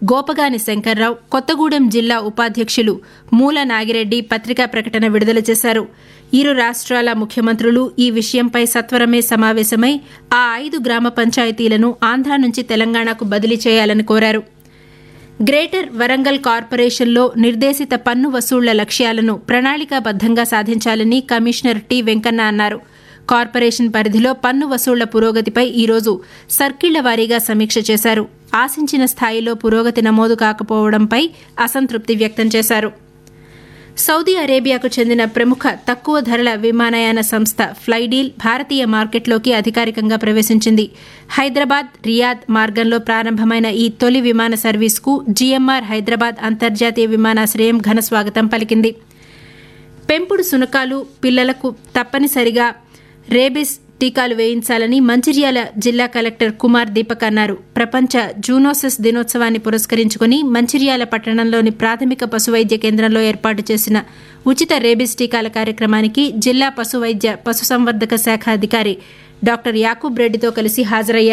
గోపగాని శంకర్రావు కొత్తగూడెం జిల్లా ఉపాధ్యక్షులు మూల నాగిరెడ్డి పత్రికా ప్రకటన విడుదల చేశారు ఇరు రాష్ట్రాల ముఖ్యమంత్రులు ఈ విషయంపై సత్వరమే సమావేశమై ఆ ఐదు గ్రామ పంచాయతీలను ఆంధ్ర నుంచి తెలంగాణకు బదిలీ చేయాలని కోరారు గ్రేటర్ వరంగల్ కార్పొరేషన్లో నిర్దేశిత పన్ను వసూళ్ల లక్ష్యాలను ప్రణాళికాబద్దంగా సాధించాలని కమిషనర్ టి వెంకన్న అన్నారు కార్పొరేషన్ పరిధిలో పన్ను వసూళ్ల పురోగతిపై ఈరోజు సర్కిళ్ల వారీగా సమీక్ష చేశారు ఆశించిన స్థాయిలో పురోగతి నమోదు కాకపోవడంపై అసంతృప్తి వ్యక్తం చేశారు సౌదీ అరేబియాకు చెందిన ప్రముఖ తక్కువ ధరల విమానయాన సంస్థ ఫ్లైడీల్ భారతీయ మార్కెట్లోకి అధికారికంగా ప్రవేశించింది హైదరాబాద్ రియాద్ మార్గంలో ప్రారంభమైన ఈ తొలి విమాన సర్వీస్కు జీఎంఆర్ హైదరాబాద్ అంతర్జాతీయ విమానాశ్రయం ఘన స్వాగతం పలికింది పెంపుడు సునకాలు పిల్లలకు తప్పనిసరిగా రేబిస్ టీకాలు వేయించాలని మంచిర్యాల జిల్లా కలెక్టర్ కుమార్ దీపక్ అన్నారు ప్రపంచ జూనోసిస్ దినోత్సవాన్ని పురస్కరించుకుని మంచిర్యాల పట్టణంలోని ప్రాథమిక పశువైద్య కేంద్రంలో ఏర్పాటు చేసిన ఉచిత రేబిస్ టీకాల కార్యక్రమానికి జిల్లా పశువైద్య పశుసంవర్ధక శాఖ అధికారి డాక్టర్ యాకూబ్ రెడ్డితో కలిసి హాజరయ్యారు